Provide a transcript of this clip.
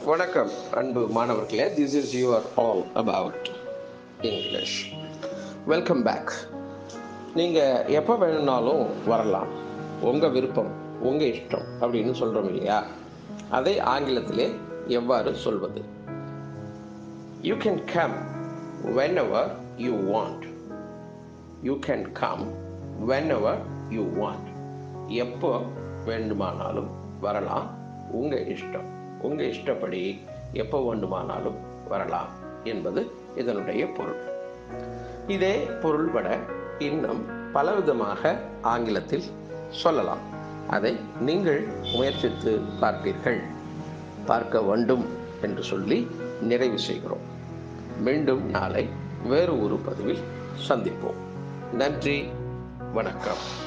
வணக்கம் அன்பு மாணவர்களே this is your all about English welcome back நீங்கள் எப்போ வேணும்னாலும் வரலாம் உங்கள் விருப்பம் உங்கள் இஷ்டம் அப்படின்னு சொல்கிறோம் இல்லையா அதை ஆங்கிலத்திலே எவ்வாறு சொல்வது you can come whenever you want you can come whenever you want எப்போ வேண்டுமானாலும் வரலாம் உங்கள் இஷ்டம் உங்கள் இஷ்டப்படி எப்போ வேண்டுமானாலும் வரலாம் என்பது இதனுடைய பொருள் இதே பொருள்பட இன்னும் பலவிதமாக ஆங்கிலத்தில் சொல்லலாம் அதை நீங்கள் முயற்சித்து பார்ப்பீர்கள் பார்க்க வேண்டும் என்று சொல்லி நிறைவு செய்கிறோம் மீண்டும் நாளை வேறு ஒரு பதிவில் சந்திப்போம் நன்றி வணக்கம்